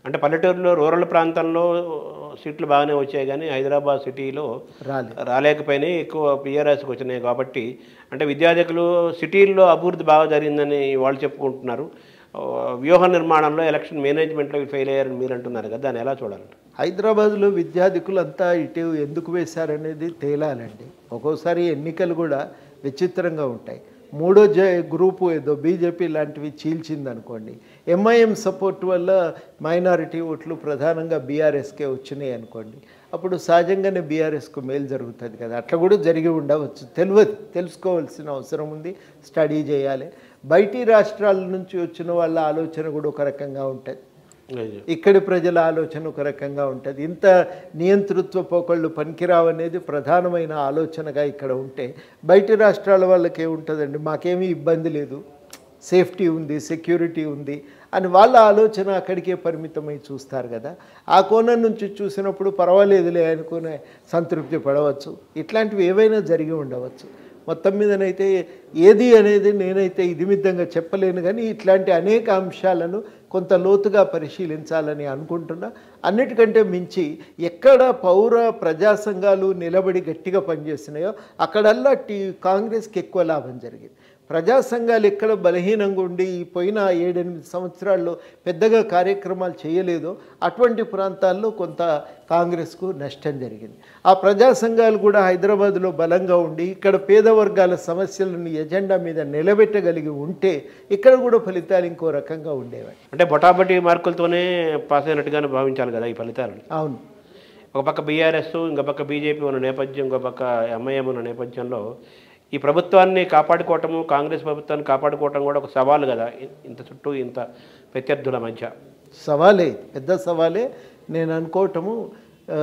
అంటే పల్లెటూరులో రూరల్ ప్రాంతంలో సీట్లు బాగానే వచ్చాయి కానీ హైదరాబాద్ సిటీలో రాలే రాలేకపోయినాయి ఎక్కువ పిఆర్ఎస్కి వచ్చినాయి కాబట్టి అంటే విద్యార్థులు సిటీల్లో అభివృద్ధి బాగా జరిగిందని వాళ్ళు చెప్పుకుంటున్నారు ఆ, వ్యూహ నిర్మాణంలో ఎలక్షన్ మేనేజ్మెంట్లో ఫెయిల్ అయ్యారని మీరు అంటున్నారు కదా దాన్ని ఎలా చూడాలి హైదరాబాద్లో విద్యార్థికులంతా ఇటు ఎందుకు వేశారనేది తేలాలండి ఒక్కోసారి ఎన్నికలు కూడా విచిత్రంగా ఉంటాయి మూడో జ గ్రూపు ఏదో బీజేపీ లాంటివి చీల్చిందనుకోండి ఎంఐఎం సపోర్ట్ వల్ల మైనారిటీ ఓట్లు ప్రధానంగా బీఆర్ఎస్కే వచ్చినాయి అనుకోండి అప్పుడు సహజంగానే బీఆర్ఎస్కు మేలు జరుగుతుంది కదా అట్లా కూడా జరిగి ఉండవచ్చు తెలియదు తెలుసుకోవాల్సిన అవసరం ఉంది స్టడీ చేయాలి బయటి రాష్ట్రాల నుంచి వచ్చిన వాళ్ళ ఆలోచన కూడా ఒక రకంగా ఉంటుంది ఇక్కడి ప్రజల ఆలోచన ఒక రకంగా ఉంటుంది ఇంత నియంతృత్వ పోకళ్ళు పనికిరావనేది ప్రధానమైన ఆలోచనగా ఇక్కడ ఉంటే బయటి రాష్ట్రాల వాళ్ళకి ఏముంటుందండి మాకేమీ ఇబ్బంది లేదు సేఫ్టీ ఉంది సెక్యూరిటీ ఉంది అని వాళ్ళ ఆలోచన అక్కడికే పరిమితమై చూస్తారు కదా ఆ కోణం నుంచి చూసినప్పుడు పర్వాలేదులే అనుకునే సంతృప్తి పడవచ్చు ఇట్లాంటివి ఏవైనా జరిగి ఉండవచ్చు మొత్తం మీదనైతే ఏది అనేది నేనైతే ఇదిమిద్దంగా చెప్పలేను కానీ ఇట్లాంటి అనేక అంశాలను కొంత లోతుగా పరిశీలించాలని అనుకుంటున్నా అన్నిటికంటే మించి ఎక్కడ పౌర ప్రజా సంఘాలు నిలబడి గట్టిగా పనిచేస్తున్నాయో అక్కడల్లా టీ కాంగ్రెస్కి ఎక్కువ లాభం జరిగింది ప్రజా సంఘాలు ఎక్కడ బలహీనంగా ఉండి ఈ పోయిన ఏడెనిమిది సంవత్సరాల్లో పెద్దగా కార్యక్రమాలు చేయలేదో అటువంటి ప్రాంతాల్లో కొంత కాంగ్రెస్కు నష్టం జరిగింది ఆ ప్రజా సంఘాలు కూడా హైదరాబాద్లో బలంగా ఉండి ఇక్కడ పేద వర్గాల సమస్యలను ఎజెండా మీద నిలబెట్టగలిగి ఉంటే ఇక్కడ కూడా ఫలితాలు ఇంకో రకంగా ఉండేవి అంటే బొటాబొటి మార్కులతోనే పాస్ అయినట్టుగానే భావించాలి కదా ఈ ఫలితాలను అవును ఒక పక్క బీఆర్ఎస్ ఇంకో పక్క బీజేపీ ఉన్న నేపథ్యం ఇంకో పక్క ఎంఐఎం ఉన్న నేపథ్యంలో ఈ ప్రభుత్వాన్ని కాపాడుకోవటము కాంగ్రెస్ ప్రభుత్వాన్ని కాపాడుకోవటం కూడా ఒక సవాలు కదా ఇ- ఇంత చుట్టూ ఇంత ప్రత్యర్థుల మధ్య సవాలే పెద్ద సవాలే నేను అనుకోవటము ఆ,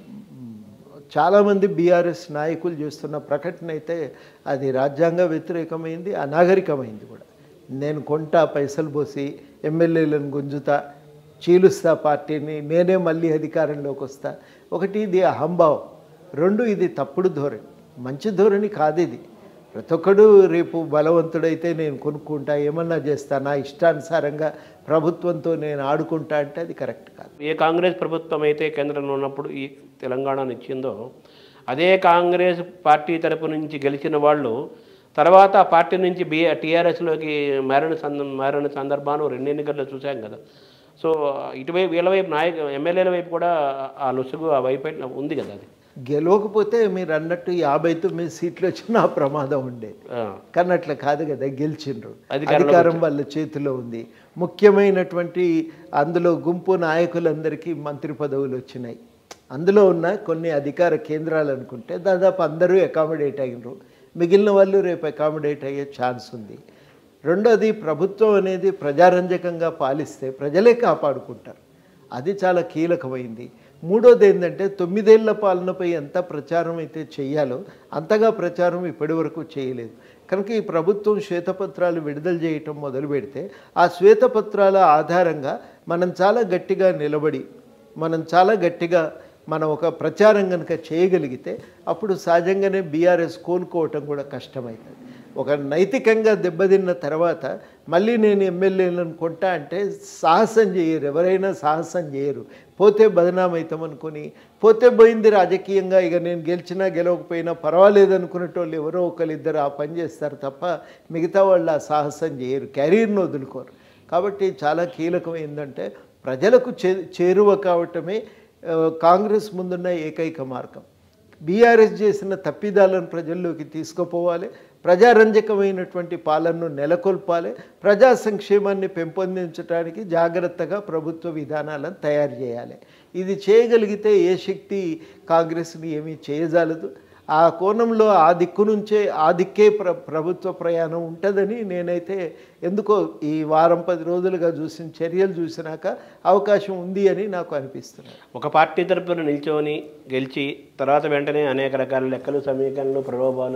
చాలామంది బీఆర్ఎస్ నాయకులు చేస్తున్న ప్రకటన అయితే అది రాజ్యాంగ వ్యతిరేకమైంది అనాగరికమైంది కూడా నేను కొంటా పైసలు పోసి ఎమ్మెల్యేలను గుంజుతా చీలుస్తా పార్టీని నేనే మళ్ళీ అధికారంలోకి వస్తా ఒకటి ఇది అహంభావం రెండు ఇది తప్పుడు ధోరణి మంచి ధోరణి కాదు ఇది ప్రతి ఒక్కడు రేపు బలవంతుడైతే నేను కొనుక్కుంటా ఏమన్నా చేస్తా నా ఇష్టానుసారంగా ప్రభుత్వంతో నేను ఆడుకుంటా అంటే అది కరెక్ట్ కాదు ఏ కాంగ్రెస్ ప్రభుత్వం అయితే కేంద్రంలో ఉన్నప్పుడు ఈ తెలంగాణను ఇచ్చిందో అదే కాంగ్రెస్ పార్టీ తరపు నుంచి గెలిచిన వాళ్ళు తర్వాత ఆ పార్టీ నుంచి బి టీఆర్ఎస్లోకి మారిన సంద మారిన సందర్భాలు రెండు ఎన్నికల్లో చూసాం కదా సో ఇటువైపు వీళ్ళ వైపు నాయక ఎమ్మెల్యేల వైపు కూడా ఆ లొసుగు ఆ వైపు ఉంది కదా అది గెలవకపోతే మీరు అన్నట్టు యాభై తొమ్మిది సీట్లు వచ్చినా ప్రమాదం ఉండేది ఆ, కానీ అట్లా కాదు కదా గెలిచిండ్రు అధికారంలోకి అధికారం వాళ్ళ చేతిలో ఉంది ముఖ్యమైనటువంటి అందులో గుంపు నాయకులందరికీ మంత్రి పదవులు వచ్చినాయి అందులో ఉన్న కొన్ని అధికార కేంద్రాలు అనుకుంటే దాదాపు అందరూ అకామిడేట్ అయినరు మిగిలిన వాళ్ళు రేపు అకామిడేట్ అయ్యే ఛాన్స్ ఉంది రెండోది ప్రభుత్వం అనేది ప్రజారంజకంగా పాలిస్తే ప్రజలే కాపాడుకుంటారు అది చాలా కీలకమైంది మూడోది ఏంటంటే తొమ్మిదేళ్ల పాలనపై ఎంత ప్రచారం అయితే చేయాలో అంతగా ప్రచారం ఇప్పటివరకు చేయలేదు కనుక ఈ ప్రభుత్వం శ్వేతపత్రాలు విడుదల చేయటం మొదలు పెడితే ఆ శ్వేతపత్రాల ఆధారంగా మనం చాలా గట్టిగా నిలబడి మనం చాలా గట్టిగా మనం ఒక ప్రచారం కనుక చేయగలిగితే అప్పుడు సహజంగానే బీఆర్ఎస్ కోలుకోవటం కూడా కష్టమవుతుంది ఒక నైతికంగా దెబ్బతిన్న తర్వాత మళ్ళీ నేను ఎమ్మెల్యేలను కొంటా అంటే సాహసం చేయరు ఎవరైనా సాహసం చేయరు పోతే బదనామవుతాం అనుకుని పోతే పోయింది రాజకీయంగా ఇక నేను గెలిచినా గెలవకపోయినా పర్వాలేదు అనుకునేటోళ్ళు ఎవరో ఒకరిద్దరు ఆ పని చేస్తారు తప్ప మిగతా వాళ్ళు ఆ సాహసం చేయరు కెరీర్ను వదులుకోరు కాబట్టి చాలా కీలకం ఏంటంటే ప్రజలకు చే చేరువ కావటమే ఆ, కాంగ్రెస్ ముందున్న ఏకైక మార్గం బీఆర్ఎస్ చేసిన తప్పిదాలను ప్రజల్లోకి తీసుకుపోవాలి ప్రజారంజకమైనటువంటి పాలనను నెలకొల్పాలి ప్రజా సంక్షేమాన్ని పెంపొందించడానికి జాగ్రత్తగా ప్రభుత్వ విధానాలను తయారు చేయాలి ఇది చేయగలిగితే ఏ శక్తి కాంగ్రెస్ని ఏమీ చేయజాలదు ఆ కోణంలో ఆ దిక్కు నుంచే ఆ దిక్కే ప్ర ప్రభుత్వ ప్రయాణం ఉంటుందని నేనైతే ఎందుకో ఈ వారం పది రోజులుగా చూసిన చర్యలు చూసినాక అవకాశం ఉంది అని నాకు అనిపిస్తుంది ఒక పార్టీ తరపున నిల్చొని గెలిచి తర్వాత వెంటనే అనేక రకాల లెక్కలు సమీకరణలు ప్రలోభాలు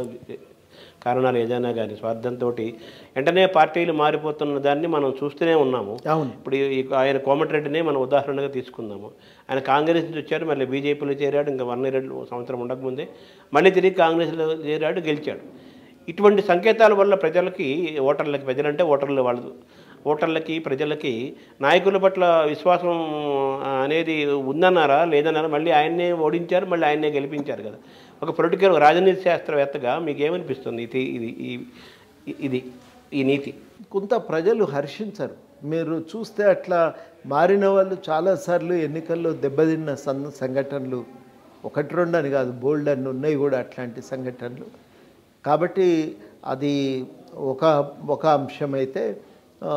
కారణాలు ఏదైనా కానీ స్వార్థంతో వెంటనే పార్టీలు మారిపోతున్న దాన్ని మనం చూస్తూనే ఉన్నాము అవును ఇప్పుడు ఈ ఆయన కోమటిరెడ్డినే మనం ఉదాహరణగా తీసుకుందాము ఆయన కాంగ్రెస్ నుంచి వచ్చాడు మళ్ళీ బీజేపీలో చేరాడు ఇంకా వన్ ఇయర్ సంవత్సరం ఉండకముందే మళ్ళీ తిరిగి కాంగ్రెస్లో చేరాడు గెలిచాడు ఇటువంటి సంకేతాల వల్ల ప్రజలకి ఓటర్లకి ప్రజలంటే ఓటర్లు వాళ్ళు ఓటర్లకి ప్రజలకి నాయకుల పట్ల విశ్వాసం ఆ, అనేది ఉందన్నారా లేదన్నారా మళ్ళీ ఆయన్నే ఓడించారు మళ్ళీ ఆయన్నే గెలిపించారు కదా ఒక పొలిటికల్ రాజనీతి శాస్త్రవేత్తగా మీకు ఏమనిపిస్తుంది ఇది ఇది ఈ- ఇది ఈ నీతి కొంత ప్రజలు హర్షించరు మీరు చూస్తే అట్లా మారిన వాళ్ళు చాలాసార్లు ఎన్నికల్లో దెబ్బతిన్న సం సంఘటనలు ఒకటి రెండు అని కాదు బోల్డ్ అని ఉన్నాయి కూడా అట్లాంటి సంఘటనలు కాబట్టి అది ఒక ఒక అంశం అయితే ఆ,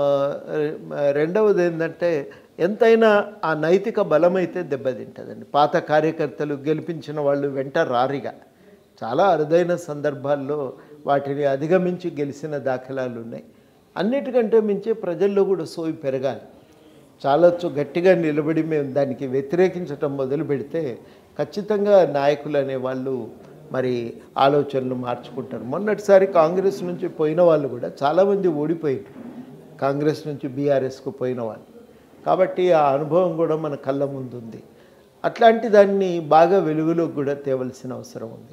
రెండవది ఏంటంటే ఎంతైనా ఆ నైతిక బలం అయితే దెబ్బతింటుందండి పాత కార్యకర్తలు గెలిపించిన వాళ్ళు వెంట రారిగా చాలా అరుదైన సందర్భాల్లో వాటిని అధిగమించి గెలిచిన దాఖలాలు ఉన్నాయి అన్నిటికంటే మించి ప్రజల్లో కూడా సోయి పెరగాలి చాలా చు- గట్టిగా నిలబడి మేము దానికి వ్యతిరేకించటం మొదలు పెడితే ఖచ్చితంగా నాయకులు అనేవాళ్ళు మరి ఆలోచనలు మార్చుకుంటారు మొన్నటిసారి కాంగ్రెస్ నుంచి పోయిన వాళ్ళు కూడా చాలామంది ఓడిపోయారు కాంగ్రెస్ నుంచి బీఆర్ఎస్కు పోయిన వాళ్ళు కాబట్టి ఆ అనుభవం కూడా మన కళ్ళ ముందు ఉంది అట్లాంటి దాన్ని బాగా వెలుగులోకి కూడా తేవలసిన అవసరం ఉంది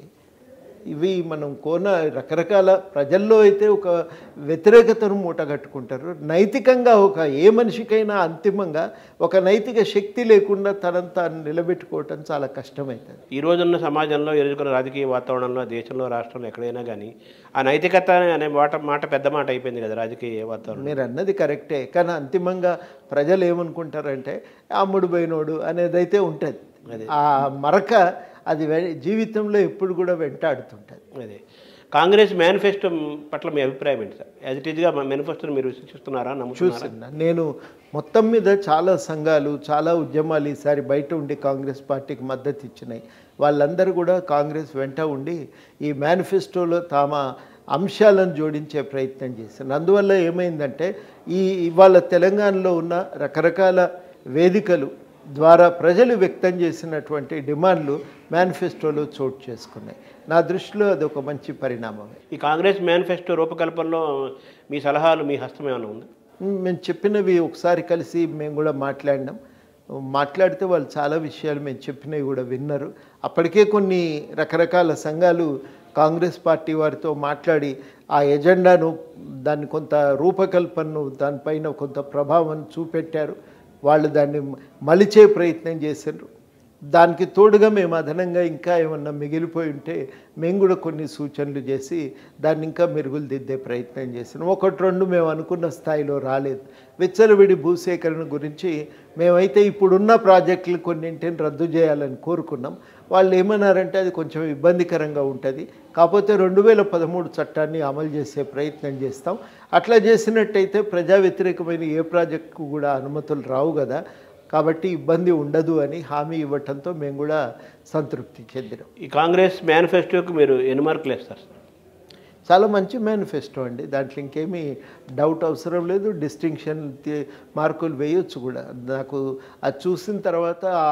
ఇవి మనం కోన రకరకాల ప్రజల్లో అయితే ఒక వ్యతిరేకతను మూట కట్టుకుంటారు నైతికంగా ఒక ఏ మనిషికైనా అంతిమంగా ఒక నైతిక శక్తి లేకుండా తనను తాను నిలబెట్టుకోవటం చాలా కష్టమవుతుంది ఈ రోజున్న సమాజంలో ఎదుర్కొన్న రాజకీయ వాతావరణంలో దేశంలో రాష్ట్రంలో ఎక్కడైనా కానీ ఆ నైతికత అనే మాట మాట పెద్ద మాట అయిపోయింది కదా రాజకీయ వాతావరణం మీరు అన్నది కరెక్టే కానీ అంతిమంగా ప్రజలు ఏమనుకుంటారంటే అమ్ముడు పోయినోడు అనేది ఉంటుంది ఆ మరక అది వె- జీవితంలో ఎప్పుడు కూడా వెంటాడుతుంటుంది అదే కాంగ్రెస్ మేనిఫెస్టో పట్ల మీ అభిప్రాయం ఏంటి సార్ యాజ్ ఇట్ ఈజ్గా మేనిఫెస్టోని మీరు విశ్వసిస్తున్నారా నమ్ముతున్నారా చూస్తున్నా నేను మొత్తం మీద చాలా సంఘాలు చాలా ఉద్యమాలు ఈసారి బయట ఉండి కాంగ్రెస్ పార్టీకి మద్దతు ఇచ్చినాయి వాళ్ళందరూ కూడా కాంగ్రెస్ వెంట ఉండి ఈ మేనిఫెస్టోలో తమ అంశాలను జోడించే ప్రయత్నం చేశారు అందువల్ల ఏమైందంటే ఈ ఇవాళ తెలంగాణలో ఉన్న రకరకాల వేదికలు ద్వారా ప్రజలు వ్యక్తం చేసినటువంటి డిమాండ్లు మేనిఫెస్టోలో చోటు చేసుకున్నాయి నా దృష్టిలో అది ఒక మంచి పరిణామమే ఈ కాంగ్రెస్ మేనిఫెస్టో రూపకల్పనలో మీ సలహాలు మీ హస్తం ఏమైనా ఉంది మేము చెప్పినవి ఒకసారి కలిసి మేము కూడా మాట్లాడినాం మాట్లాడితే వాళ్ళు చాలా విషయాలు మేము చెప్పినవి కూడా విన్నారు అప్పటికే కొన్ని రకరకాల సంఘాలు కాంగ్రెస్ పార్టీ వారితో మాట్లాడి ఆ ఎజెండాను దాన్ని కొంత రూపకల్పనను దానిపైన కొంత ప్రభావం చూపెట్టారు వాళ్ళు దాన్ని మలిచే ప్రయత్నం చేశారు దానికి తోడుగా మేము అదనంగా ఇంకా ఏమన్నా మిగిలిపోయి ఉంటే మేము కూడా కొన్ని సూచనలు చేసి దాన్ని ఇంకా మెరుగులు దిద్దే ప్రయత్నం చేసినాం ఒకటి రెండు మేము అనుకున్న స్థాయిలో రాలేదు విచ్చలవిడి భూసేకరణ గురించి మేమైతే ఇప్పుడున్న ప్రాజెక్టులు కొన్నింటిని రద్దు చేయాలని కోరుకున్నాం వాళ్ళు ఏమన్నారంటే అది కొంచెం ఇబ్బందికరంగా ఉంటుంది కాకపోతే రెండు వేల పదమూడు చట్టాన్ని అమలు చేసే ప్రయత్నం చేస్తాం అట్లా చేసినట్టయితే ప్రజా వ్యతిరేకమైన ఏ ప్రాజెక్టుకు కూడా అనుమతులు రావు కదా కాబట్టి ఇబ్బంది ఉండదు అని హామీ ఇవ్వటంతో మేము కూడా సంతృప్తి చెందినాం ఈ కాంగ్రెస్ మేనిఫెస్టోకి మీరు ఎన్ని మార్కులు వేస్తారు సార్ చాలా మంచి మేనిఫెస్టో అండి దాంట్లో ఇంకేమీ డౌట్ అవసరం లేదు డిస్టింక్షన్ మార్కులు వేయొచ్చు కూడా నాకు అది చూసిన తర్వాత ఆ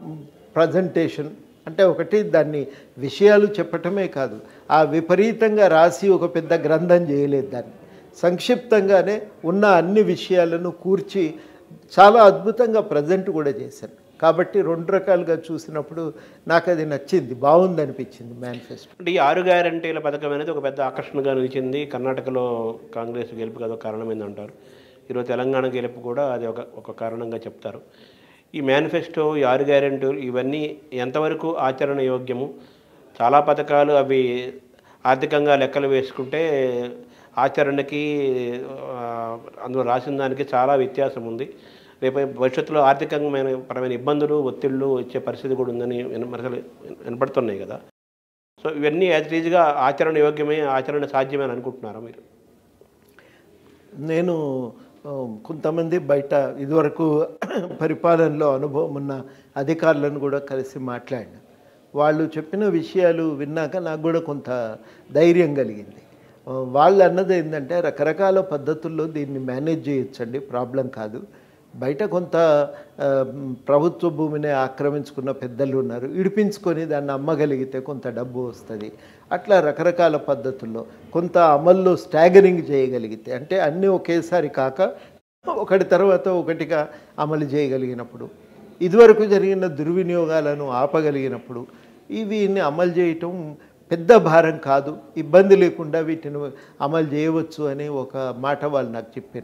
ప్రజెంటేషన్ అంటే ఒకటి దాన్ని విషయాలు చెప్పటమే కాదు ఆ విపరీతంగా రాసి ఒక పెద్ద గ్రంథం చేయలేదు దాన్ని సంక్షిప్తంగానే ఉన్న అన్ని విషయాలను కూర్చి చాలా అద్భుతంగా ప్రజెంట్ కూడా చేశాను కాబట్టి రెండు రకాలుగా చూసినప్పుడు నాకు అది నచ్చింది బాగుంది అనిపించింది మేనిఫెస్టో అంటే ఈ ఆరు గ్యారంటీల పథకం అనేది ఒక పెద్ద ఆకర్షణగా నిలిచింది కర్ణాటకలో కాంగ్రెస్ గెలుపు కదా కారణమైంది అంటారు ఈరోజు తెలంగాణ గెలుపు కూడా అది ఒక ఒక కారణంగా చెప్తారు ఈ మేనిఫెస్టో ఈ ఆరు గ్యారెంటీలు ఇవన్నీ ఎంతవరకు ఆచరణ యోగ్యము చాలా పథకాలు అవి ఆర్థికంగా లెక్కలు వేసుకుంటే ఆచరణకి ఆ, అందులో రాసిన దానికి చాలా వ్యత్యాసం ఉంది రేపు భవిష్యత్తులో ఆర్థికమైన పరమైన ఇబ్బందులు ఒత్తిళ్ళు వచ్చే పరిస్థితి కూడా ఉందని వినమరసలు వినపడుతున్నాయి కదా సో ఇవన్నీ యాజ్ ఈజ్గా ఆచరణ యోగ్యమే ఆచరణ సాధ్యమే అని అనుకుంటున్నారా మీరు నేను ఆ, కొంతమంది బయట ఇదివరకు పరిపాలనలో అనుభవం ఉన్న అధికారులను కూడా కలిసి మాట్లాడినా వాళ్ళు చెప్పిన విషయాలు విన్నాక నాకు కూడా కొంత ధైర్యం కలిగింది ఆ, వాళ్ళు అన్నది ఏంటంటే రకరకాల పద్ధతుల్లో దీన్ని మేనేజ్ చేయొచ్చండి ప్రాబ్లం కాదు బయట కొంత ఆ, ప్రభుత్వ భూమిని ఆక్రమించుకున్న పెద్దలు ఉన్నారు ఇడిపించుకొని దాన్ని అమ్మగలిగితే కొంత డబ్బు వస్తుంది అట్లా రకరకాల పద్ధతుల్లో కొంత అమల్లో స్టాగరింగ్ చేయగలిగితే అంటే అన్నీ ఒకేసారి కాక ఒకటి తర్వాత ఒకటిగా అమలు చేయగలిగినప్పుడు ఇదివరకు జరిగిన దుర్వినియోగాలను ఆపగలిగినప్పుడు ఈ వీటిని అమలు చేయటం పెద్ద భారం కాదు ఇబ్బంది లేకుండా వీటిని అమలు చేయవచ్చు అని ఒక మాట వాళ్ళు నాకు చెప్పారు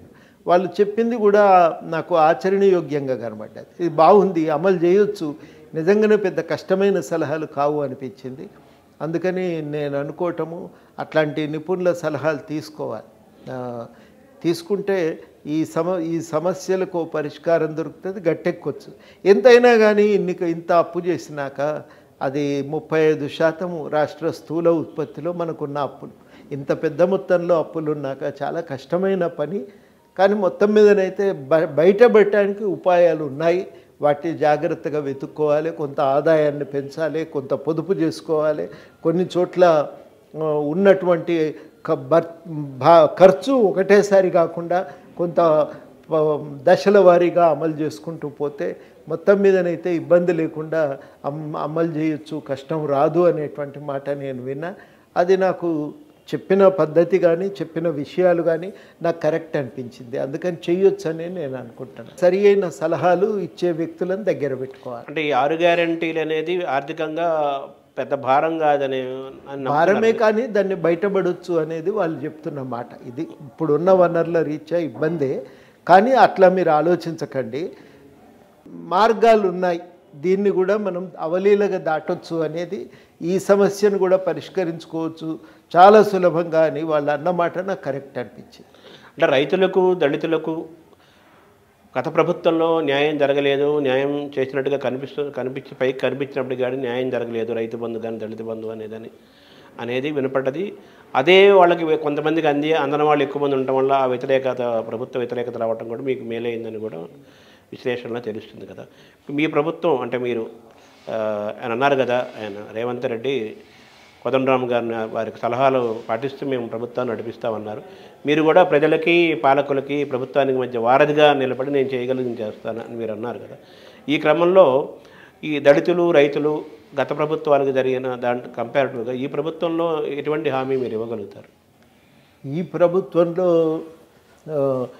వాళ్ళు చెప్పింది కూడా నాకు ఆచరణయోగ్యంగా కనబడ్డది ఇది బాగుంది అమలు చేయొచ్చు నిజంగానే పెద్ద కష్టమైన సలహాలు కావు అనిపించింది అందుకని నేను అనుకోవటము అట్లాంటి నిపుణుల సలహాలు తీసుకోవాలి ఆ, తీసుకుంటే ఈ సమ ఈ సమస్యలకు ఓ పరిష్కారం దొరుకుతుంది గట్టెక్కొచ్చు ఎంతైనా కానీ ఇన్ని ఇంత అప్పు చేసినాక అది ముప్పై ఐదు శాతము రాష్ట్ర స్థూల ఉత్పత్తిలో మనకున్న అప్పులు ఇంత పెద్ద మొత్తంలో అప్పులు ఉన్నాక చాలా కష్టమైన పని కానీ మొత్తం మీదనైతే బ బయటపెట్టడానికి ఉపాయాలు ఉన్నాయి వాటిని జాగ్రత్తగా వెతుక్కోవాలి కొంత ఆదాయాన్ని పెంచాలి కొంత పొదుపు చేసుకోవాలి కొన్ని చోట్ల ఆ, ఉన్నటువంటి క- బర్- భా- ఖర్చు ఒకటేసారి కాకుండా కొంత ప- దశల వారీగా అమలు చేసుకుంటూ పోతే మొత్తం మీదనైతే ఇబ్బంది లేకుండా అమ్- అమలు చేయొచ్చు కష్టం రాదు అనేటువంటి మాట నేను విన్నా అది నాకు చెప్పిన పద్ధతి కానీ చెప్పిన విషయాలు కానీ నాకు కరెక్ట్ అనిపించింది అందుకని చెయ్యొచ్చు అని నేను అనుకుంటున్నాను సరి అయిన సలహాలు ఇచ్చే వ్యక్తులను దగ్గర పెట్టుకోవాలి అంటే ఈ ఆరు గ్యారంటీలు అనేది ఆర్థికంగా పెద్ద భారం కాదనే అని భారమే కానీ దాన్ని బయటపడొచ్చు అనేది వాళ్ళు చెప్తున్న మాట ఇది ఇప్పుడున్న వనరుల రీత్యా ఇబ్బందే కానీ అట్లా మీరు ఆలోచించకండి మార్గాలు ఉన్నాయి దీన్ని కూడా మనం అవలీలగా దాటొచ్చు అనేది ఈ సమస్యను కూడా పరిష్కరించుకోవచ్చు చాలా సులభంగా అని వాళ్ళు అన్నమాట నాకు కరెక్ట్ అనిపించింది అంటే రైతులకు దళితులకు గత ప్రభుత్వంలో న్యాయం జరగలేదు న్యాయం చేసినట్టుగా కనిపిస్తూ కనిపించి పైకి కనిపించినప్పుడు కానీ న్యాయం జరగలేదు రైతు బంధు కానీ దళిత బంధు అనేదని అనేది వినపడ్డది అదే వాళ్ళకి కొంతమందికి అంది అందన వాళ్ళు ఎక్కువ మంది ఉండటం వల్ల ఆ వ్యతిరేకత ప్రభుత్వ వ్యతిరేకత రావటం కూడా మీకు మేలైందని కూడా విశ్లేషణలో తెలుస్తుంది కదా మీ ప్రభుత్వం అంటే మీరు ఆ, ఆయన అన్నారు కదా ఆయన రేవంత్ రెడ్డి కోదండరామ్ గారిని వారికి సలహాలు పాటిస్తూ మేము ప్రభుత్వాన్ని నడిపిస్తామన్నారు మీరు కూడా ప్రజలకి పాలకులకి ప్రభుత్వానికి మధ్య వారధిగా నిలబడి నేను చేయగలిగింది చేస్తాను అని మీరు అన్నారు కదా ఈ క్రమంలో ఈ దళితులు రైతులు గత ప్రభుత్వాలకు జరిగిన దాంట్లో కంపారిటివ్గా ఈ ప్రభుత్వంలో ఎటువంటి హామీ మీరు ఇవ్వగలుగుతారు ఈ ప్రభుత్వంలో ఆ,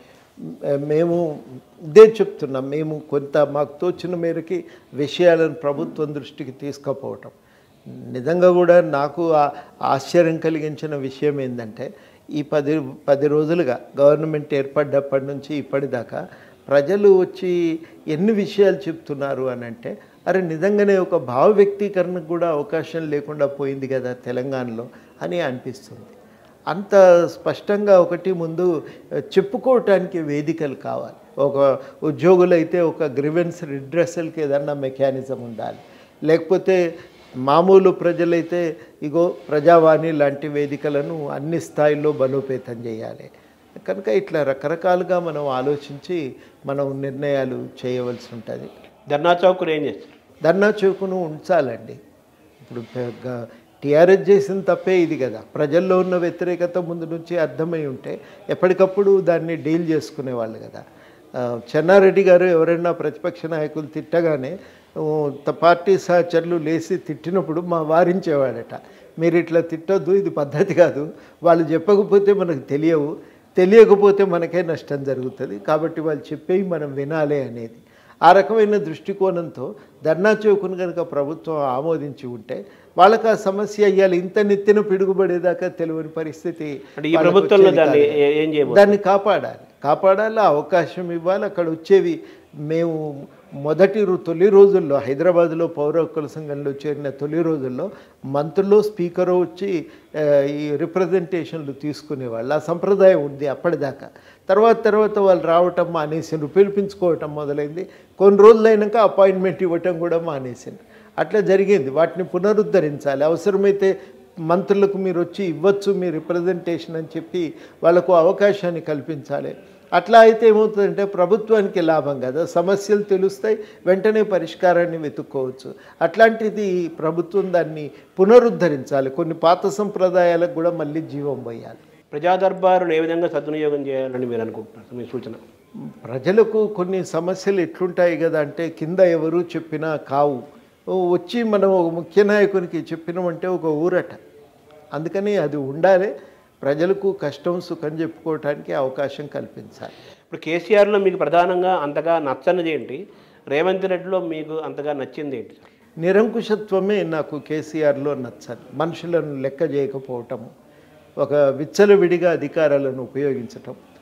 మేము ఇదే చెప్తున్నాం మేము కొంత మాకు తోచిన మేరకి విషయాలను ప్రభుత్వం దృష్టికి తీసుకుపోవటం నిజంగా కూడా నాకు ఆ- ఆశ్చర్యం కలిగించిన విషయం ఏంటంటే ఈ పది పది రోజులుగా గవర్నమెంట్ ఏర్పడ్డప్పటి నుంచి ఇప్పటిదాకా ప్రజలు వచ్చి ఎన్ని విషయాలు చెప్తున్నారు అని అంటే అరే నిజంగానే ఒక భావ వ్యక్తీకరణకు కూడా అవకాశం లేకుండా పోయింది కదా తెలంగాణలో అని అనిపిస్తుంది అంత స్పష్టంగా ఒకటి ముందు చెప్పుకోవటానికి వేదికలు కావాలి ఒక ఉద్యోగులైతే ఒక గ్రివెన్స్ రిడ్రెసల్కి ఏదన్నా మెకానిజం ఉండాలి లేకపోతే మామూలు ప్రజలైతే ఇగో ప్రజావాణి లాంటి వేదికలను అన్ని స్థాయిల్లో బలోపేతం చేయాలి కనుక ఇట్లా రకరకాలుగా మనం ఆలోచించి మనం నిర్ణయాలు చేయవలసి ఉంటుంది ధర్నా చౌక్ ఏం చేస్తారు ధర్నా చౌకును ఉంచాలండి ఇప్పుడు టీఆర్ఎస్ చేసిన తప్పే ఇది కదా ప్రజల్లో ఉన్న వ్యతిరేకత ముందు నుంచి అర్థమై ఉంటే ఎప్పటికప్పుడు దాన్ని డీల్ చేసుకునేవాళ్ళు కదా ఆ, చెన్నారెడ్డి గారు ఎవరైనా ప్రతిపక్ష నాయకులు తిట్టగానే ఓ, త- పార్టీ సహచరులు లేచి తిట్టినప్పుడు మా వారించేవాడట మీరు ఇట్లా తిట్టొద్దు ఇది పద్ధతి కాదు వాళ్ళు చెప్పకపోతే మనకు తెలియవు తెలియకపోతే మనకే నష్టం జరుగుతుంది కాబట్టి వాళ్ళు చెప్పేవి మనం వినాలి అనేది ఆ రకమైన దృష్టికోణంతో ధర్నా చౌకును కనుక ప్రభుత్వం ఆమోదించి ఉంటే వాళ్ళకి ఆ సమస్య అయ్యాలి ఇంత నెత్తిన పిడుగుపడేదాకా తెలియని పరిస్థితి అంటే ఈ వాళ్ళకు ప్రభుత్వంలో వచ్చేది దాన్ని కాదు. ఏ- ఏం చేయబోతున్నారు దాన్ని కాపాడాలి కాపాడాలి ఆ అవకాశం ఇవ్వాలి అక్కడ వచ్చేవి మేము మొదటి రో- తొలి రోజుల్లో హైదరాబాద్లో పౌర హక్కుల సంఘంలో చేరిన తొలి రోజుల్లో మంత్రులు స్పీకరు వచ్చి ఆ, ఈ రిప్రజెంటేషన్లు తీసుకునేవాళ్ళు ఆ సంప్రదాయం ఉంది అప్పటిదాకా తర్వాత తర్వాత వాళ్ళు రావటం మానేసిండ్రు పిలిపించుకోవటం మొదలైంది కొన్ని రోజులైనాక అపాయింట్మెంట్ ఇవ్వటం కూడా మానేసిండ్రు అట్లా జరిగింది వాటిని పునరుద్ధరించాలి అవసరమైతే మంత్రులకు మీరు వచ్చి ఇవ్వచ్చు మీ రిప్రజెంటేషన్ అని చెప్పి వాళ్ళకు అవకాశాన్ని కల్పించాలి అట్లా అయితే ఏమవుతుందంటే ప్రభుత్వానికి లాభం కదా సమస్యలు తెలుస్తాయి వెంటనే పరిష్కారాన్ని వెతుక్కోవచ్చు అట్లాంటిది ప్రభుత్వం దాన్ని పునరుద్ధరించాలి కొన్ని పాత సంప్రదాయాలకు కూడా మళ్ళీ జీవం పోయాలి ప్రజా దర్బారును ఏ విధంగా సద్వినియోగం చేయాలని మీరు అనుకుంటున్నారు మీ సూచన ప్రజలకు కొన్ని సమస్యలు ఎట్లుంటాయి కదా అంటే కింద ఎవరు చెప్పినా కావు ఓ వచ్చి మనం ఒక ముఖ్య నాయకునికి చెప్పినామంటే ఒక ఊరట అందుకని అది ఉండాలి ప్రజలకు కష్టం సుఖం చెప్పుకోవటానికి అవకాశం కల్పించాలి ఇప్పుడు కేసీఆర్లో మీకు ప్రధానంగా అంతగా నచ్చనిది ఏంటి రేవంత్ రెడ్డిలో మీకు అంతగా నచ్చింది ఏంటి సార్ నిరంకుశత్వమే నాకు కేసీఆర్లో నచ్చదు మనుషులను లెక్క చేయకపోవటం ఒక విచ్చలవిడిగా అధికారాలను ఉపయోగించటం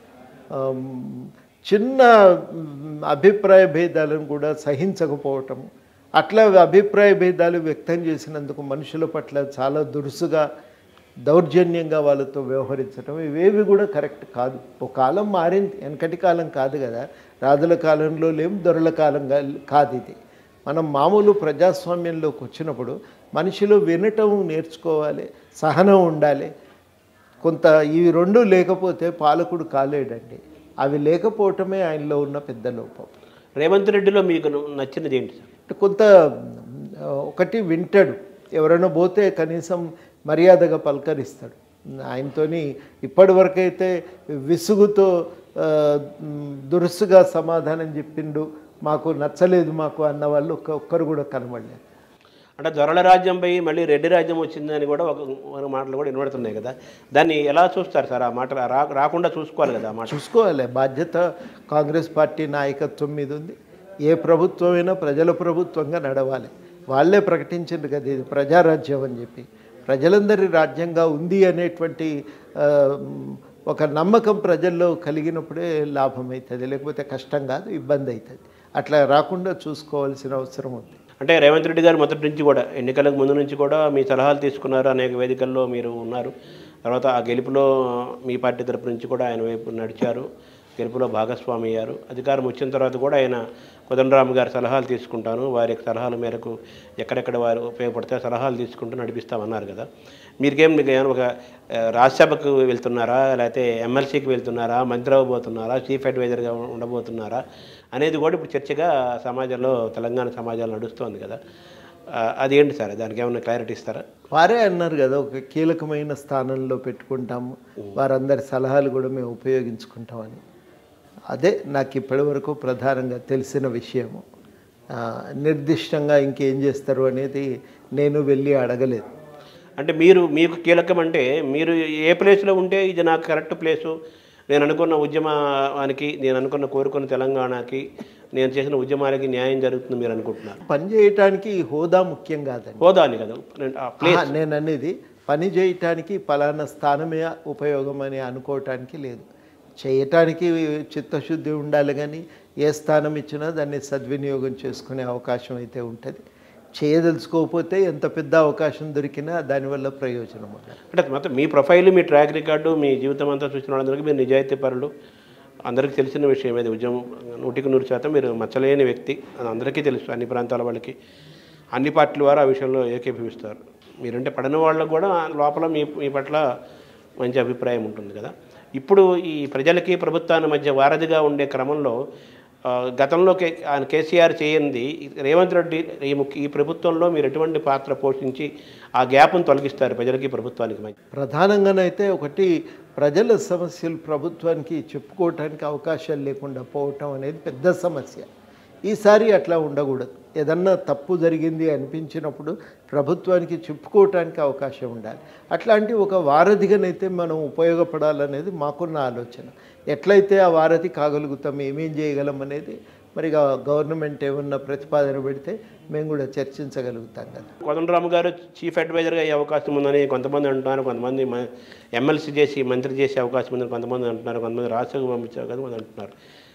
ఆమ్, చిన్న మ్, అభిప్రాయ భేదాలను కూడా సహించకపోవటం అట్లా అభిప్రాయ భేదాలు వ్యక్తం చేసినందుకు మనుషుల పట్ల చాలా దురుసుగా దౌర్జన్యంగా వాళ్ళతో వ్యవహరించడం ఇవేవి కూడా కరెక్ట్ కాదు ఒక కాలం మారింది వెనకటి కాలం కాదు కదా రాజుల కాలంలో లేం దొరల కాలం గా- కాదు ఇది మనం మామూలు ప్రజాస్వామ్యంలోకి వచ్చినప్పుడు మనిషిలో వినటం నేర్చుకోవాలి సహనం ఉండాలి కొంత ఇవి రెండు లేకపోతే పాలకుడు కాలేడండి అవి లేకపోవటమే ఆయనలో ఉన్న పెద్ద లోపం రేవంత్ రెడ్డిలో మీకు నచ్చినది ఏంటి సార్ అంటే కొంత ఆ, ఒకటి వింటాడు ఎవరైనా పోతే కనీసం మర్యాదగా పలకరిస్తాడు ఆయనతోని ఇప్పటి వరకైతే విసుగుతో ఆ, మ్, దురుసుగా సమాధానం చెప్పిండు మాకు నచ్చలేదు మాకు అన్న వాళ్ళు ఒక్క ఒక్కరు కూడా కనబడలేదు అంటే దొరల రాజ్యం పోయి మళ్ళీ రెడ్డి రాజ్యం వచ్చిందని కూడా ఒక ఒక మాటలు కూడా వినబడుతున్నాయి కదా దాన్ని ఎలా చూస్తారు సార్ ఆ మాటలు రా రాకుండా చూసుకోవాలి కదా ఆ మాట చూసుకోవాలి బాధ్యత కాంగ్రెస్ పార్టీ నాయకత్వం మీద ఉంది ఏ ప్రభుత్వమైనా ప్రజల ప్రభుత్వంగా నడవాలి వాళ్ళే ప్రకటించింది కదా ఇది ప్రజారాజ్యం అని చెప్పి ప్రజలందరి రాజ్యంగా ఉంది అనేటువంటి ఆ, ఒక నమ్మకం ప్రజల్లో కలిగినప్పుడే లాభం అవుతుంది లేకపోతే కష్టం కాదు ఇబ్బంది అవుతుంది అట్లా రాకుండా చూసుకోవాల్సిన అవసరం ఉంది అంటే రేవంత్ రెడ్డి గారు మొదటి నుంచి కూడా ఎన్నికలకు ముందు నుంచి కూడా మీ సలహాలు తీసుకున్నారు అనేక వేదికల్లో మీరు ఉన్నారు తర్వాత ఆ గెలుపులో మీ పార్టీ తరపు నుంచి కూడా ఆయన వైపు నడిచారు గెలుపులో భాగస్వామి అయ్యారు అధికారం వచ్చిన తర్వాత కూడా ఆయన కోదండరామ్ గారి సలహాలు తీసుకుంటాను వారి సలహాల మేరకు ఎక్కడెక్కడ వారు ఉపయోగపడితే ఆ సలహాలు తీసుకుంటూ నడిపిస్తామన్నారు కదా మీరికేం మీకు ఏమైనా ఒక ఆ, రాజ్యసభకు వెళ్తున్నారా లేకపోతే ఎమ్మెల్సీకి వెళ్తున్నారా మంత్రి అవ్వబోతున్నారా చీఫ్ అడ్వైజర్గా ఉండబోతున్నారా అనేది కూడా ఇప్పుడు చర్చగా సమాజంలో తెలంగాణ సమాజంలో నడుస్తోంది కదా ఆ, అదేంటి సార్ దానికి ఏమైనా క్లారిటీ ఇస్తారా వారే అన్నారు కదా ఒక కీలకమైన స్థానంలో పెట్టుకుంటాము వారందరి సలహాలు కూడా మేము ఉపయోగించుకుంటామని అదే నాకు ఇప్పటివరకు ప్రధానంగా తెలిసిన విషయము ఆ, నిర్దిష్టంగా ఇంకేం చేస్తారు అనేది నేను వెళ్ళి అడగలేదు అంటే మీరు మీకు కీలకం అంటే మీరు ఏ ప్లేస్లో ఉంటే ఇది నాకు కరెక్ట్ ప్లేసు నేను అనుకున్న ఉద్యమానికి నేను అనుకున్న కోరుకున్న తెలంగాణకి నేను చేసిన ఉద్యమాలకి న్యాయం జరుగుతుంది మీరు అనుకుంటున్నారు పని చేయటానికి ఈ హోదా ముఖ్యం కాదండి హోదాని కదా ఆ ప్లేస్ ఆహా, నేను అనేది పని చేయటానికి పలానా స్థానమే ఉపయోగం అని అనుకోవటానికి లేదు చేయటానికి చిత్తశుద్ధి ఉండాలి కానీ ఏ స్థానం ఇచ్చినా దాన్ని సద్వినియోగం చేసుకునే అవకాశం అయితే ఉంటుంది చేయదలుచుకోకపోతే ఎంత పెద్ద అవకాశం దొరికినా దానివల్ల ప్రయోజనం ఉండదు అంటే మొత్తం మీ ప్రొఫైల్ మీ ట్రాక్ రికార్డు మీ జీవితం అంతా చూసిన వాళ్ళందరికీ మీరు నిజాయితీ పరులు అందరికీ తెలిసిన విషయం ఇది ఉద్యమం నూటికి నూరు శాతం మీరు మచ్చలేని వ్యక్తి అది అందరికీ తెలుసు అన్ని ప్రాంతాల వాళ్ళకి అన్ని పార్టీల వారు ఆ విషయంలో ఏకీభవిస్తారు మీరంటే పడిన వాళ్ళకు కూడా లోపల మీ మీ పట్ల మంచి అభిప్రాయం ఉంటుంది కదా ఇప్పుడు ఈ ప్రజలకి ప్రభుత్వాన్ని మధ్య వారధిగా ఉండే క్రమంలో ఆ, గతంలో కే ఆయన కేసీఆర్ చేయంది రేవంత్ రెడ్డి ఈ ముఖ్య ఈ ప్రభుత్వంలో మీరు ఎటువంటి పాత్ర పోషించి ఆ గ్యాప్ను తొలగిస్తారు ప్రజలకి ప్రభుత్వానికి మధ్య ప్రధానంగానైతే ఒకటి ప్రజల సమస్యలు ప్రభుత్వానికి చెప్పుకోవటానికి అవకాశాలు లేకుండా పోవటం అనేది పెద్ద సమస్య ఈసారి అట్లా ఉండకూడదు ఏదన్నా తప్పు జరిగింది అనిపించినప్పుడు ప్రభుత్వానికి చెప్పుకోవటానికి అవకాశం ఉండాలి అట్లాంటి ఒక వారధిగానైతే మనం ఉపయోగపడాలనేది మాకున్న ఆలోచన ఎట్లయితే ఆ వారధి కాగలుగుతాం ఏమేం చేయగలం అనేది మరి ఇక గవర్నమెంట్ ఏమన్నా ప్రతిపాదన పెడితే మేము కూడా చర్చించగలుగుతాం కదా కోదండరాము గారు చీఫ్ అడ్వైజర్గా అయ్యే అవకాశం ఉందని కొంతమంది అంటున్నారు కొంతమంది మ- ఎమ్మెల్సీ చేసి మంత్రి చేసే అవకాశం ఉందని కొంతమంది అంటున్నారు కొంతమంది రాష్ట్రకు పంపించారు కదా కొంతమంది అంటున్నారు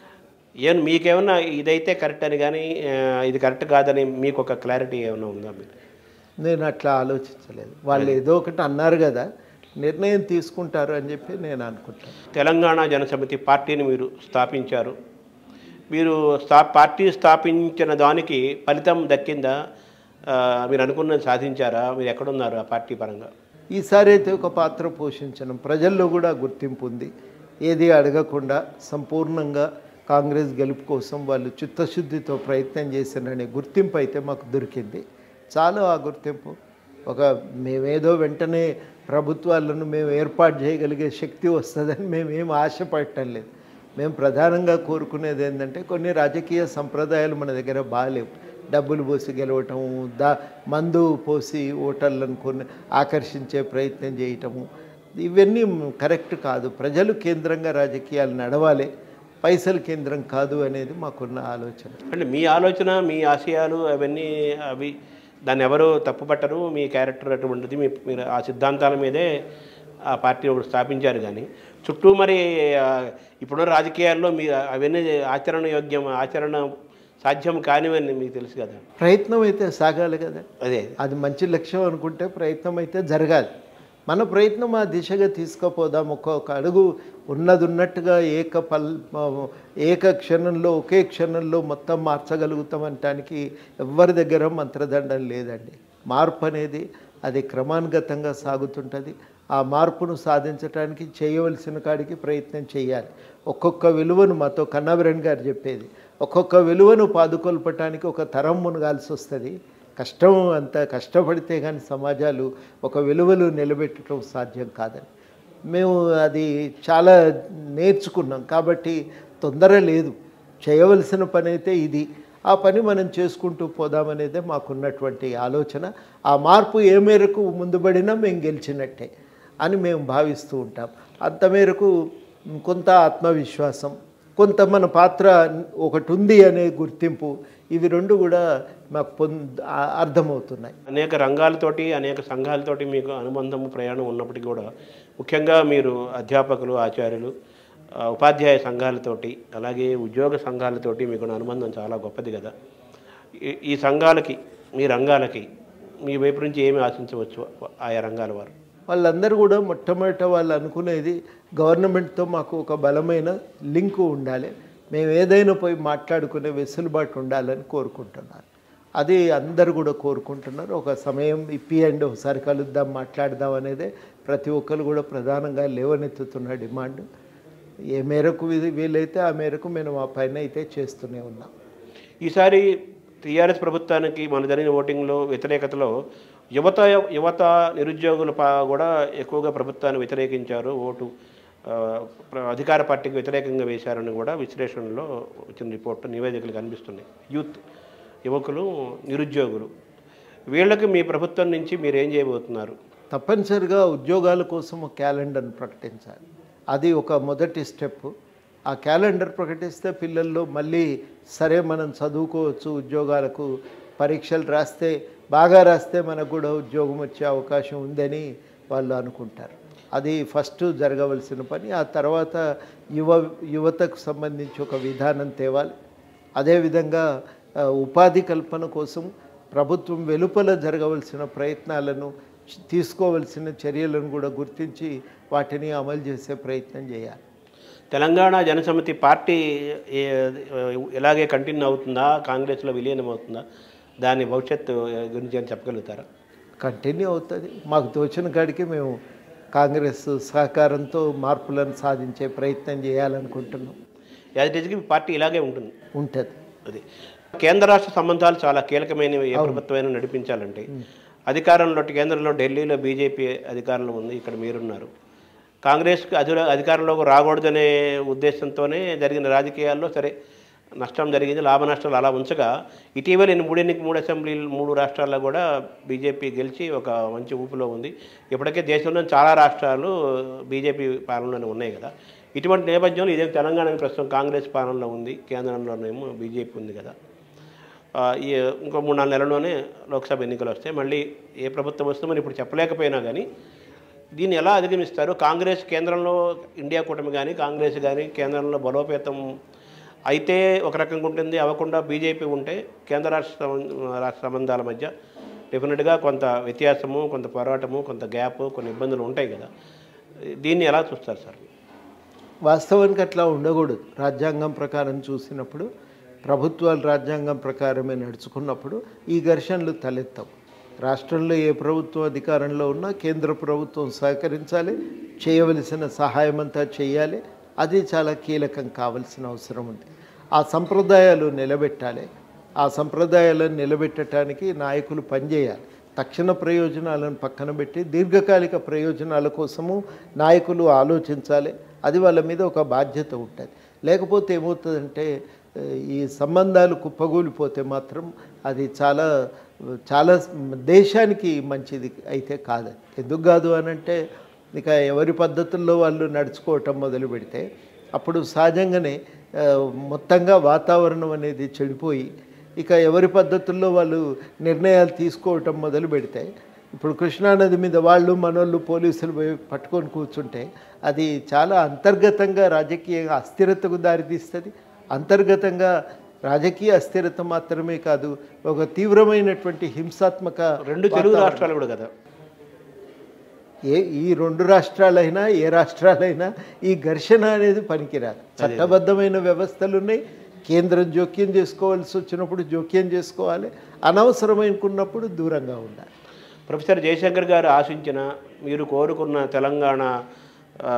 ఏం మీకేమన్నా ఇదైతే కరెక్ట్ అని కానీ ఆ, ఇది కరెక్ట్ కాదని మీకు ఒక క్లారిటీ ఏమైనా ఉందా మీకు నేను అట్లా ఆలోచించలేదు వాళ్ళు ఏదో ఒకటి అన్నారు కదా నిర్ణయం తీసుకుంటారు అని చెప్పి నేను అనుకుంటాను తెలంగాణ జనసమితి పార్టీని మీరు స్థాపించారు మీరు స్థా పార్టీ స్థాపించిన దానికి ఫలితం దక్కిందా ఆ, మీరు అనుకున్నది సాధించారా మీరు ఎక్కడున్నారు ఆ పార్టీ పరంగా ఈసారి అయితే ఒక పాత్ర పోషించడం ప్రజల్లో కూడా గుర్తింపు ఉంది ఏది అడగకుండా సంపూర్ణంగా కాంగ్రెస్ గెలుపు కోసం వాళ్ళు చిత్తశుద్ధితో ప్రయత్నం చేశారనే గుర్తింపు అయితే మాకు దొరికింది చాలు ఆ గుర్తింపు ఒక మేమేదో వెంటనే ప్రభుత్వాలను మేము ఏర్పాటు చేయగలిగే శక్తి వస్తుందని మేమేం ఆశపడటం లేదు మేము ప్రధానంగా కోరుకునేది ఏంటంటే కొన్ని రాజకీయ సంప్రదాయాలు మన దగ్గర బాగాలేవు డబ్బులు పోసి గెలవటము దా మందు పోసి ఓటర్లను కొన్ని ఆకర్షించే ప్రయత్నం చేయటము ఇవన్నీ కరెక్ట్ కాదు ప్రజలు కేంద్రంగా రాజకీయాలు నడవాలి పైసలు కేంద్రం కాదు అనేది మాకున్న ఆలోచన అంటే మీ ఆలోచన మీ ఆశయాలు అవన్నీ అవి దాన్ని ఎవరు తప్పుపట్టరు మీ క్యారెక్టర్ అటువంటిది మీ మీరు ఆ సిద్ధాంతాల మీదే ఆ పార్టీ ఒకటి స్థాపించారు కానీ చుట్టూ మరి ఆ, ఇప్పుడున్న రాజకీయాల్లో మీ అవన్నీ ఆచరణ యోగ్యం ఆచరణ సాధ్యం కానివని మీకు తెలుసు కదా ప్రయత్నం అయితే సాగాలి కదా అదే అది మంచి లక్ష్యం అనుకుంటే ప్రయత్నం అయితే జరగాలి మన ప్రయత్నం ఆ దిశగా తీసుకుపోదాం ఒక్కొక్క అడుగు ఉన్నది ఉన్నట్టుగా ఏక పల్ ఏక క్షణంలో ఒకే క్షణంలో మొత్తం మార్చగలుగుతాం అనటానికి ఎవరి దగ్గర మంత్రదండం లేదండి మార్పు అనేది అది క్రమానుగతంగా సాగుతుంటుంది ఆ మార్పును సాధించడానికి చేయవలసిన కాడికి ప్రయత్నం చేయాలి ఒక్కొక్క విలువను మాతో కన్నాభిరణ్ గారు చెప్పేది ఒక్కొక్క విలువను పాదుకొల్పటానికి ఒక తరం మునగాల్సి వస్తుంది కష్టం అంత కష్టపడితే కానీ సమాజాలు ఒక విలువలు నిలబెట్టడం సాధ్యం కాదని మేము అది చాలా నేర్చుకున్నాం కాబట్టి తొందర లేదు చేయవలసిన పని అయితే ఇది ఆ పని మనం చేసుకుంటూ పోదామనేదే మాకున్నటువంటి ఆలోచన ఆ మార్పు ఏ మేరకు ముందుబడినా మేము గెలిచినట్టే అని మేము భావిస్తూ ఉంటాం అంత మేరకు కొంత ఆత్మవిశ్వాసం కొంత మన పాత్ర ఒకటి ఉంది అనే గుర్తింపు ఇవి రెండు కూడా మాకు పొంద ఆ- అర్థమవుతున్నాయి అనేక రంగాలతోటి అనేక సంఘాలతోటి మీకు అనుబంధం ప్రయాణం ఉన్నప్పటికీ కూడా ముఖ్యంగా మీరు అధ్యాపకులు ఆచార్యులు ఆ, ఉపాధ్యాయ సంఘాలతోటి అలాగే ఉద్యోగ సంఘాలతోటి మీకు అనుబంధం చాలా గొప్పది కదా ఈ- ఈ సంఘాలకి మీ రంగాలకి మీ వైపు నుంచి ఏమి ఆశించవచ్చు ఆయా రంగాల వారు వాళ్ళందరూ కూడా మొట్టమొదట వాళ్ళు అనుకునేది గవర్నమెంట్తో మాకు ఒక బలమైన లింకు ఉండాలి మేము ఏదైనా పోయి మాట్లాడుకునే వెసులుబాటు ఉండాలని కోరుకుంటున్నారు అది అందరు కూడా కోరుకుంటున్నారు ఒక సమయం ఇప్పియండి ఒకసారి కలుద్దాం మాట్లాడదాం అనేదే ప్రతి ఒక్కరు కూడా ప్రధానంగా లేవనెత్తుతున్న డిమాండ్ ఏ మేరకు ఇది వీలైతే ఆ మేరకు మేము ఆ పైన అయితే చేస్తూనే ఉన్నాం ఈసారి టీఆర్ఎస్ ప్రభుత్వానికి మన జరిగిన ఓటింగ్లో వ్యతిరేకతలో యువత యువత నిరుద్యోగులు పా కూడా ఎక్కువగా ప్రభుత్వాన్ని వ్యతిరేకించారు ఓటు ఆ, ప్ర- అధికార పార్టీకి వ్యతిరేకంగా వేశారని కూడా విశ్లేషణలో వచ్చిన రిపోర్ట్ నివేదికలు కనిపిస్తున్నాయి యూత్ యువకులు నిరుద్యోగులు వీళ్ళకి మీ ప్రభుత్వం నుంచి మీరు ఏం చేయబోతున్నారు తప్పనిసరిగా ఉద్యోగాల కోసం ఒక క్యాలెండర్ని ప్రకటించాలి అది ఒక మొదటి స్టెప్ ఆ క్యాలెండర్ ప్రకటిస్తే పిల్లల్లో మళ్ళీ సరే మనం చదువుకోవచ్చు ఉద్యోగాలకు పరీక్షలు రాస్తే బాగా రాస్తే మనకు కూడా ఉద్యోగం వచ్చే అవకాశం ఉందని వాళ్ళు అనుకుంటారు అది ఫస్ట్ జరగవలసిన పని ఆ తర్వాత యువ యువతకు సంబంధించి ఒక విధానం తేవాలి అదేవిధంగా ఆ, ఉపాధి కల్పన కోసం ప్రభుత్వం వెలుపల జరగవలసిన ప్రయత్నాలను చ- తీసుకోవలసిన చర్యలను కూడా గుర్తించి వాటిని అమలు చేసే ప్రయత్నం చేయాలి తెలంగాణ జనసమితి పార్టీ ఏ- ఎలాగే కంటిన్యూ అవుతుందా కాంగ్రెస్లో విలీనం అవుతుందా దాని భవిష్యత్తు గురించి అని చెప్పగలుగుతారా కంటిన్యూ అవుతుంది మాకు తోచిన కాడికి మేము కాంగ్రెస్ సహకారంతో మార్పులను సాధించే ప్రయత్నం చేయాలనుకుంటున్నాం యాజ్ ఇట్ ఈజ్కి పార్టీ ఇలాగే ఉంటుంది ఉంటుంది అది కేంద్ర రాష్ట్ర సంబంధాలు చాలా కీలకమైనవి ఏ ప్రభుత్వమైనా నడిపించాలంటే అధికారంలో కేంద్రంలో ఢిల్లీలో బీజేపీ అధికారంలో ఉంది ఇక్కడ మీరున్నారు కాంగ్రెస్కి అధి అధికారంలోకి రాకూడదనే ఉద్దేశంతోనే జరిగిన రాజకీయాల్లో సరే నష్టం జరిగింది లాభ నష్టాలు అలా ఉంచగా ఇటీవల ఈ మూడు ఎన్నిక మూడు అసెంబ్లీలు మూడు రాష్ట్రాల్లో కూడా బీజేపీ గెలిచి ఒక మంచి ఊపులో ఉంది ఇప్పటికే దేశంలో చాలా రాష్ట్రాలు బీజేపీ పాలనలోనే ఉన్నాయి కదా ఇటువంటి నేపథ్యంలో ఇదే తెలంగాణ ప్రస్తుతం కాంగ్రెస్ పాలనలో ఉంది కేంద్రంలోనేమో బీజేపీ ఉంది కదా ఆ, ఈ ఇంకో మూడు నాలుగు నెలల్లోనే లోక్సభ ఎన్నికలు వస్తాయి మళ్ళీ ఏ ప్రభుత్వం వస్తుందో ఇప్పుడు చెప్పలేకపోయినా కానీ దీన్ని ఎలా అధిగమిస్తారు కాంగ్రెస్ కేంద్రంలో ఇండియా కూటమి కానీ కాంగ్రెస్ కానీ కేంద్రంలో బలోపేతం అయితే ఒక రకంగా ఉంటుంది అవ్వకుండా బీజేపీ ఉంటే కేంద్ర రాష్ట్ర సం- రాష్ట్ర సంబంధాల మధ్య డెఫినెట్గా కొంత వ్యత్యాసము కొంత పోరాటము కొంత గ్యాప్ కొన్ని ఇబ్బందులు ఉంటాయి కదా దీన్ని ఎలా చూస్తారు సార్ వాస్తవానికి అట్లా ఉండకూడదు రాజ్యాంగం ప్రకారం చూసినప్పుడు ప్రభుత్వాలు రాజ్యాంగం ప్రకారమే నడుచుకున్నప్పుడు ఈ ఘర్షణలు తలెత్తవు రాష్ట్రంలో ఏ ప్రభుత్వం అధికారంలో ఉన్నా కేంద్ర ప్రభుత్వం సహకరించాలి చేయవలసిన సహాయం అంతా చేయాలి అది చాలా కీలకం కావలసిన అవసరం ఉంది ఆ సంప్రదాయాలు నిలబెట్టాలి ఆ సంప్రదాయాలను నిలబెట్టడానికి నాయకులు పనిచేయాలి తక్షణ ప్రయోజనాలను పక్కన పెట్టి దీర్ఘకాలిక ప్రయోజనాల కోసము నాయకులు ఆలోచించాలి అది వాళ్ళ మీద ఒక బాధ్యత ఉంటుంది లేకపోతే ఏమవుతుందంటే ఆ, ఈ సంబంధాలు కుప్పగూలిపోతే మాత్రం అది చాలా చాలా దేశానికి మంచిది అయితే కాదు ఎందుకు కాదు అని అంటే ఇక ఎవరి పద్ధతుల్లో వాళ్ళు నడుచుకోవటం మొదలు పెడితే అప్పుడు సహజంగానే ఆ, మొత్తంగా వాతావరణం అనేది చెడిపోయి ఇక ఎవరి పద్ధతుల్లో వాళ్ళు నిర్ణయాలు తీసుకోవటం మొదలు పెడితే ఇప్పుడు కృష్ణానది మీద వాళ్ళు మనోళ్ళు పోలీసులు పోయి పట్టుకొని కూర్చుంటే అది చాలా అంతర్గతంగా రాజకీయ అస్థిరతకు దారితీస్తుంది అంతర్గతంగా రాజకీయ అస్థిరత మాత్రమే కాదు ఒక తీవ్రమైనటువంటి హింసాత్మక రెండు తెలుగు రాష్ట్రాలు కూడా కదా ఏ ఈ రెండు రాష్ట్రాలైనా ఏ రాష్ట్రాలైనా ఈ ఘర్షణ అనేది పనికిరాదు చట్టబద్ధమైన వ్యవస్థలు ఉన్నాయి కేంద్రం జోక్యం చేసుకోవాల్సి వచ్చినప్పుడు జోక్యం చేసుకోవాలి అనవసరమైనకున్నప్పుడు దూరంగా ఉండాలి ప్రొఫెసర్ జయశంకర్ గారు ఆశించిన మీరు కోరుకున్న తెలంగాణ ఆ,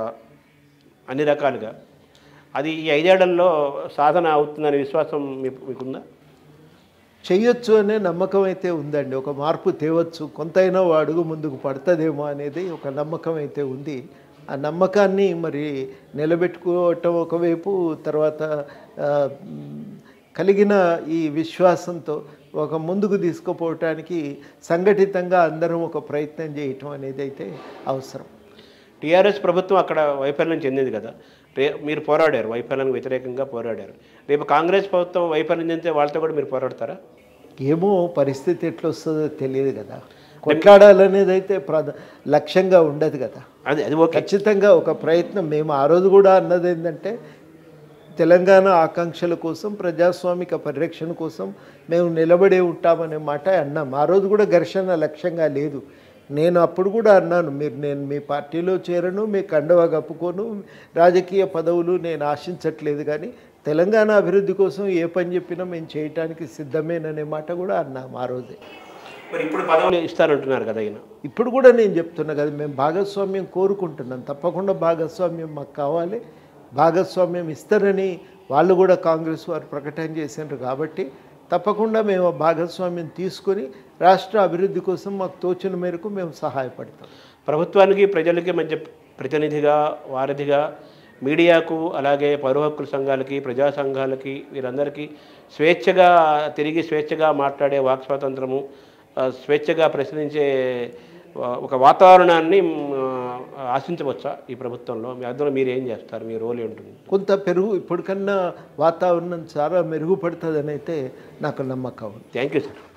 అన్ని రకాలుగా అది ఈ ఐదేళ్లలో సాధన అవుతుందనే విశ్వాసం మీకు మీకుందా చెయ్యొచ్చు అనే నమ్మకం అయితే ఉందండి ఒక మార్పు తేవచ్చు కొంతైనా ఓ అడుగు ముందుకు పడుతుందేమో అనేది ఒక నమ్మకం అయితే ఉంది ఆ నమ్మకాన్ని మరి నిలబెట్టుకోవటం ఒకవైపు తర్వాత ఆ, మ్, కలిగిన ఈ విశ్వాసంతో ఒక ముందుకు తీసుకుపోవటానికి సంఘటితంగా అందరం ఒక ప్రయత్నం చేయటం అనేది అయితే అవసరం టీఆర్ఎస్ ప్రభుత్వం అక్కడ వైఫల్యం చెందింది కదా రే మీరు పోరాడారు వైఫల్యానికి వ్యతిరేకంగా పోరాడారు రేపు కాంగ్రెస్ ప్రభుత్వం వైఫల్యం చెందితే వాళ్ళతో కూడా మీరు పోరాడతారా ఏమో పరిస్థితి ఎట్లా వస్తుందో తెలియదు కదా కొట్లాడాలనేది అయితే ప్రధ లక్ష్యంగా ఉండదు కదా అది అది ఓకే ఖచ్చితంగా ఒక ప్రయత్నం మేము ఆ రోజు కూడా అన్నది ఏంటంటే తెలంగాణ ఆకాంక్షల కోసం ప్రజాస్వామిక పరిరక్షణ కోసం మేము నిలబడే ఉంటామనే మాట అన్నాం ఆ రోజు కూడా ఘర్షణ లక్ష్యంగా లేదు నేను అప్పుడు కూడా అన్నాను మీరు నేను మీ పార్టీలో చేరను మీ కండవా కప్పుకోను రాజకీయ పదవులు నేను ఆశించట్లేదు కానీ తెలంగాణ అభివృద్ధి కోసం ఏ పని చెప్పినా మేము చేయటానికి సిద్ధమేననే మాట కూడా అన్నాం ఆ రోజే మరి ఇప్పుడు పదవులు ఇస్తారంటున్నారు కదా ఈయన ఇప్పుడు కూడా నేను చెప్తున్నా కదా మేము భాగస్వామ్యం కోరుకుంటున్నాం తప్పకుండా భాగస్వామ్యం మాకు కావాలి భాగస్వామ్యం ఇస్తారని వాళ్ళు కూడా కాంగ్రెస్ వారు ప్రకటన చేశారు కాబట్టి తప్పకుండా మేము ఆ భాగస్వామ్యం తీసుకొని రాష్ట్ర అభివృద్ధి కోసం మాకు తోచిన మేరకు మేము సహాయపడతాం ప్రభుత్వానికి ప్రజలకి మధ్య ప్రతినిధిగా వారధిగా మీడియాకు అలాగే పౌర హక్కుల సంఘాలకి ప్రజా సంఘాలకి వీరందరికీ స్వేచ్ఛగా తిరిగి స్వేచ్ఛగా మాట్లాడే వాక్ స్వాతంత్రము ఆ, స్వేచ్ఛగా ప్రశ్నించే ఆ, ఒక వాతావరణాన్ని మ్, ఆ, ఆశించవచ్చా ఈ ప్రభుత్వంలో మీ అందులో మీరు ఏం చేస్తారు మీ రోల్ ఏంటుంది కొంత పెరుగు ఇప్పటికన్నా వాతావరణం చాలా మెరుగుపడుతుందని అయితే నాకు నమ్మకం ఉంది థ్యాంక్ యూ సార్